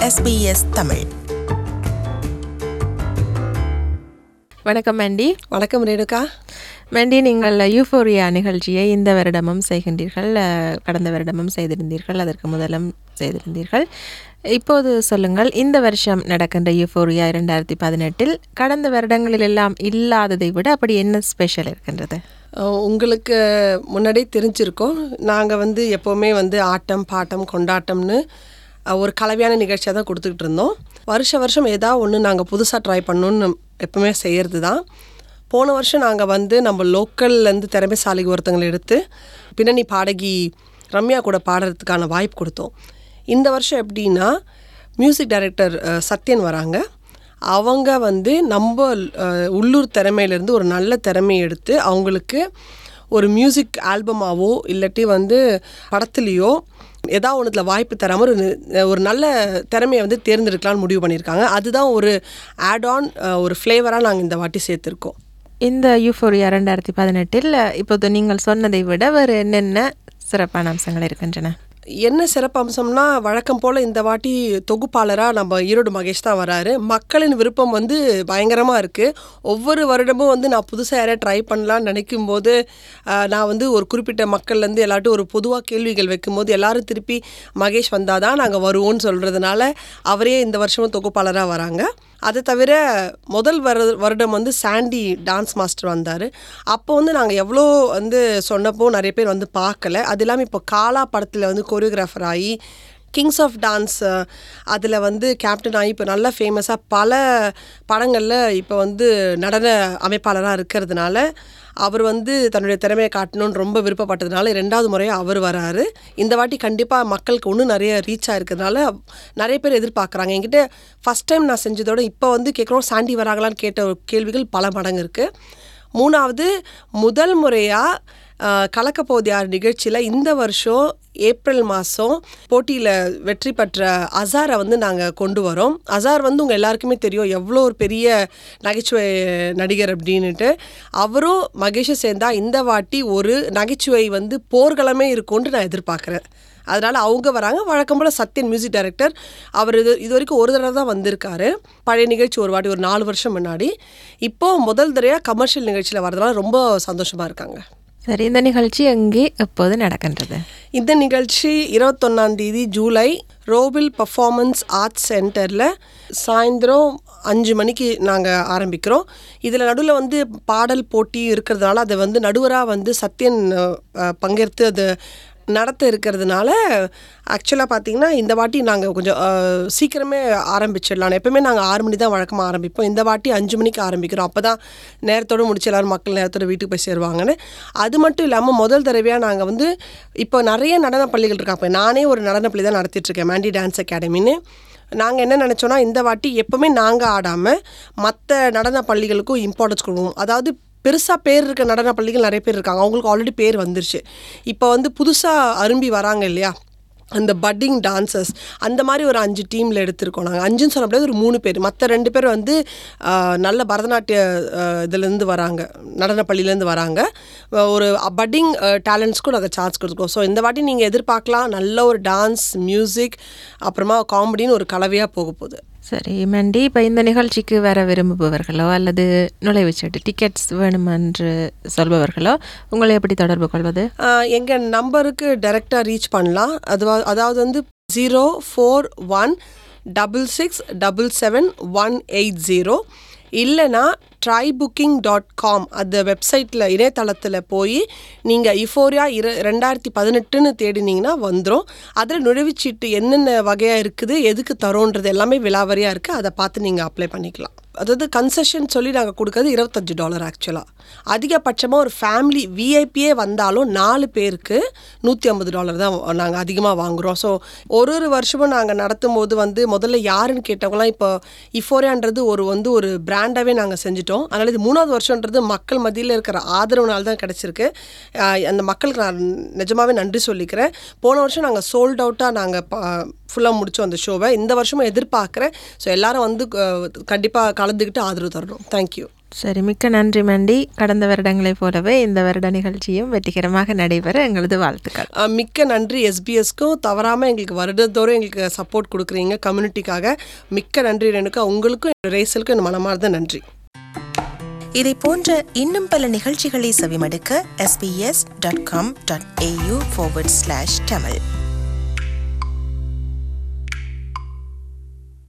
SBS Tamil வணக்கம் Mandy வணக்கம் Renuka Mandy நீங்கள் யூஃபோரியா நிகழ்ச்சியை இந்த வருடமும் செய்கின்றீர்கள் அஹ், கடந்த வருடமும் செய்திருந்தீர்கள் அதற்கு முதலும் செய்திருந்தீர்கள் இப்போது சொல்லுங்கள் இந்த வருஷம் நடக்கின்ற யூஃபோரியா இரண்டாயிரத்தி பதினெட்டில் கடந்த வருடங்களில் எல்லாம் இல்லாததை விட அப்படி என்ன ஸ்பெஷல் இருக்கின்றது அஹ் உங்களுக்கு முன்னாடியே தெரிஞ்சிருக்கோம் நாங்கள் வந்து எப்போவுமே வந்து ஆட்டம் பாட்டம் கொண்டாட்டம்னு அஹ், ஒரு கலவையான நிகழ்ச்சியாக தான் கொடுத்துக்கிட்டு இருந்தோம் வருஷ வருஷம் ஏதாவது ஒன்று நாங்கள் புதுசாக ட்ரை பண்ணணும்னு எப்பவுமே செய்கிறது தான் போன வருஷம் நாங்கள் வந்து நம்ம லோக்கல்லேருந்து திறமைசாலி ஒருத்தங்களை எடுத்து பின்னணி பாடகி ரம்யா கூட பாடுறதுக்கான வாய்ப்பு கொடுத்தோம் இந்த வருஷம் எப்படின்னா மியூசிக் டைரக்டர் அஹ், சத்யன் வராங்க அவங்க வந்து நம்ம அஹ், உள்ளூர் திறமையிலேருந்து ஒரு நல்ல திறமையை எடுத்து அவங்களுக்கு ஒரு மியூசிக் ஆல்பமாவோ இல்லாட்டி வந்து படத்துலேயோ ஏதாவது ஒன்றுத்துல வாய்ப்பு தராமல் ஒரு ஒரு நல்ல திறமையை வந்து தேர்ந்தெடுக்கலாம்னு முடிவு பண்ணியிருக்காங்க அதுதான் ஒரு ஆட் ஆன் ஒரு ஃப்ளேவராக நாங்கள் இந்த வாட்டி சேர்த்துருக்கோம் இந்த யூஃபோரியா ரெண்டாயிரத்தி பதினெட்டில் இப்போது நீங்கள் சொன்னதை விட வேறு என்னென்ன சிறப்பான அம்சங்கள் இருக்கின்றன என்ன சிறப்பம்சம்னா வழக்கம் போல் இந்த வாட்டி தொகுப்பாளராக நம்ம ஈரோடு மகேஷ் தான் வராரு மக்களின் விருப்பம் வந்து பயங்கரமாக இருக்குது ஒவ்வொரு வருடமும் வந்து நான் புதுசாக யாரையா ட்ரை பண்ணலான்னு நினைக்கும் போது ஆஹ், நான் வந்து ஒரு குறிப்பிட்ட மக்கள்லேருந்து எல்லாட்டும் ஒரு பொதுவாக கேள்விகள் வைக்கும்போது எல்லாரும் திருப்பி மகேஷ் வந்தால் தான் நாங்கள் வருவோம்னு சொல்கிறதுனால அவரே இந்த வருஷமும் தொகுப்பாளராக வராங்க அதை தவிர முதல் வரு வருடம் வந்து சாண்டி டான்ஸ் மாஸ்டர் வந்தார் அப்போ வந்து நாங்கள் எவ்வளோ வந்து சொன்னப்போ நிறைய பேர் வந்து பார்க்கல அது இல்லாமல் இப்போ காலா படத்தில் வந்து கொரியோகிராஃபர் ஆகி கிங்ஸ் ஆஃப் டான்ஸ் அதில் வந்து கேப்டன் ஆகி இப்போ நல்லா ஃபேமஸாக பல படங்களில் இப்போ வந்து நடன அமைப்பாளராக இருக்கிறதுனால அவர் வந்து தன்னுடைய திறமையை காட்டணும்னு ரொம்ப விருப்பப்பட்டதுனால ரெண்டாவது முறையாக அவர் வராரு இந்த வாட்டி கண்டிப்பாக மக்களுக்கு இன்னும் நிறைய ரீச் ஆயிருக்கிறதுனால நிறைய பேர் எதிர்பார்க்குறாங்க என்கிட்ட ஃபஸ்ட் டைம் நான் செஞ்சதோட இப்போ வந்து கேட்குறோம் சாண்டி வராங்களான்னு கேட்ட கேள்விகள் பல மடங்கு இருக்குது மூணாவது முதல் முறையாக கலக்கப்போது யார் நிகழ்ச்சியில் இந்த வருஷம் ஏப்ரல் மாதம் போட்டியில் வெற்றி பெற்ற அசாரை வந்து நாங்கள் கொண்டு வரோம் அசார் வந்து உங்கள் எல்லாருக்குமே தெரியும் எவ்வளோ ஒரு பெரிய நகைச்சுவை நடிகர் அப்படின்னுட்டு அவரும் மகேஷும் சேர்ந்தா இந்த வாட்டி ஒரு நகைச்சுவை வந்து போர்களமே இருக்கும்னு நான் எதிர்பார்க்குறேன் அதனால் அவங்க வராங்க வழக்கம் போல் சத்யன் மியூசிக் டைரக்டர் அவர் இது இது வரைக்கும் ஒரு தடவை தான் வந்திருக்காரு பழைய நிகழ்ச்சி ஒரு வாட்டி ஒரு நாலு வருஷம் முன்னாடி இப்போது முதல் தடவையாக கமர்ஷியல் நிகழ்ச்சியில் வரதுனால ரொம்ப சந்தோஷமாக இருக்காங்க சரி இந்த நிகழ்ச்சி எங்கே எப்போது நடக்கின்றது இந்த நிகழ்ச்சி இருபத்தொன்னாம் தேதி ஜூலை ரோபில் பர்ஃபார்மன்ஸ் ஆர்ட்ஸ் சென்டரில் சாயந்தரம் அஞ்சு மணிக்கு நாங்கள் ஆரம்பிக்கிறோம் இதில் நடுவில் வந்து பாடல் போட்டி இருக்கிறதுனால அதை வந்து நடுவராக வந்து சத்யன் அஹ், அஹ், பங்கேற்று அது நடத்த இருக்கிறதுனால ஆக்சுவலாக பார்த்தீங்கன்னா இந்த வாட்டி நாங்கள் கொஞ்சம் அஹ், சீக்கிரமே ஆரம்பிச்சிடலாம் எப்பவுமே நாங்கள் ஆறு மணி தான் வழக்கமாக ஆரம்பிப்போம் இந்த வாட்டி அஞ்சு மணிக்கு ஆரம்பிக்கிறோம் அப்போ தான் நேரத்தோடு முடிச்சு எல்லாரும் மக்கள் நேரத்தோட வீட்டுக்கு போய் சேருவாங்கன்னு அது மட்டும் இல்லாமல் முதல் தடவையாக நாங்கள் வந்து இப்போ நிறைய நடன பள்ளிகள் இருக்காங்க இப்போ நானே ஒரு நடன பள்ளி தான் நடத்திட்டு இருக்கேன் மேண்டி டான்ஸ் அகாடமின்னு நாங்கள் என்ன நினச்சோன்னா இந்த வாட்டி எப்போவுமே நாங்கள் ஆடாமல் மற்ற நடன பள்ளிகளுக்கும் இம்பார்ட்டன்ஸ் கொடுக்கணும் அதாவது பெருசாக பேர் இருக்க நடன பள்ளிகள் நிறைய பேர் இருக்காங்க அவங்களுக்கு ஆல்ரெடி பேர் வந்துருச்சு இப்போ வந்து புதுசாக அரும்பி வராங்க இல்லையா அந்த பட்டிங் டான்சர்ஸ் அந்த மாதிரி ஒரு அஞ்சு டீமில் எடுத்திருக்கோம் நாங்கள் அஞ்சுன்னு சொல்ல முடியாது ஒரு மூணு பேர் மற்ற ரெண்டு பேர் வந்து ஆஹ், நல்ல பரதநாட்டிய ஆஹ், இதுலேருந்து வராங்க நடன பள்ளியிலேருந்து வராங்க ஆஹ், ஒரு பட்டிங் டேலண்ட்ஸ்க்கும் நாங்கள் சான்ஸ் கொடுத்துருக்கோம் ஸோ இந்த வாட்டி நீங்கள் எதிர்பார்க்கலாம் நல்ல ஒரு டான்ஸ் மியூசிக் அப்புறமா காமெடின்னு ஒரு கலவையாக போக போகுது சரி மண்டி இப்போ இந்த நிகழ்ச்சிக்கு வர விரும்புபவர்களோ அல்லது நுழைவுச்சீட்டு டிக்கெட்ஸ் வேணுமென்று சொல்பவர்களோ உங்களை எப்படி தொடர்பு கொள்வது எங்கள் நம்பருக்கு டைரெக்டாக ரீச் பண்ணலாம் அதுவா அதாவது வந்து zero four one double six double seven one eight zero இல்லைனா ட்ரை புக்கிங் டாட் காம் அந்த வெப்சைட்டில் இணையதளத்தில் போய் நீங்கள் இஃபோரியா இர ரெண்டாயிரத்தி பதினெட்டுன்னு தேடினீங்கன்னா வந்துடும் அதில் நுழைவுச்சீட்டு என்னென்ன வகையாக இருக்குது எதுக்கு தரோன்றது எல்லாமே விலாவரியாக இருக்குது அதை பார்த்து நீங்கள் அப்ளை பண்ணிக்கலாம் அதாவது கன்செஷன் சொல்லி நாங்கள் கொடுக்கறது இருபத்தஞ்சு டாலர் ஆக்சுவலாக அதிகபட்சமாக ஒரு ஃபேமிலி விஐபியே வந்தாலும் நாலு பேருக்கு நூற்றி ஐம்பது டாலர் தான் நாங்கள் அதிகமாக வாங்குகிறோம் ஸோ ஒரு ஒரு வருஷமும் நாங்கள் நடத்தும் போது வந்து முதல்ல யாருன்னு கேட்டவங்களாம் இப்போ இஃபோரியான்றது ஒரு வந்து ஒரு பிராண்டாகவே நாங்கள் செஞ்சுட்டோம் அதனால் இது மூணாவது வருஷன்றது மக்கள் மத்தியில் இருக்கிற ஆதரவுனால தான் கிடச்சிருக்கு ஆஹ் அந்த மக்களுக்கு நான் நிஜமாவே நன்றி சொல்லிக்கிறேன் போன வருஷம் நாங்கள் சோல்ட் அவுட்டாக நாங்கள் ஃபுல்லாக முடித்தோம் அந்த ஷோவை இந்த வருஷமும் எதிர்பார்க்குறேன் ஸோ எல்லாரும் வந்து கண்டிப்பாக கலந்துக்கிட்டு ஆதரவு தரணும் தேங்க்யூ சரி மிக்க நன்றி மண்டி கடந்த வருடங்களைப் போலவே இந்த வருட நிகழ்ச்சியும் வெற்றிகரமாக நடைபெற எங்களது வாழ்த்துக்கள் அஹ் மிக்க நன்றி எஸ்பிஎஸ்க்கும் தவறாமல் எங்களுக்கு வருடந்தோறும் எங்களுக்கு சப்போர்ட் கொடுக்குறீங்க கம்யூனிட்டிக்காக மிக்க நன்றி ரேணுகா உங்களுக்கும் ரேசலுக்கும் என் மனமார்ந்த நன்றி இதை போன்ற இன்னும் பல நிகழ்ச்சிகளை செவிமடுக்க sbs.com.au forward slash tamil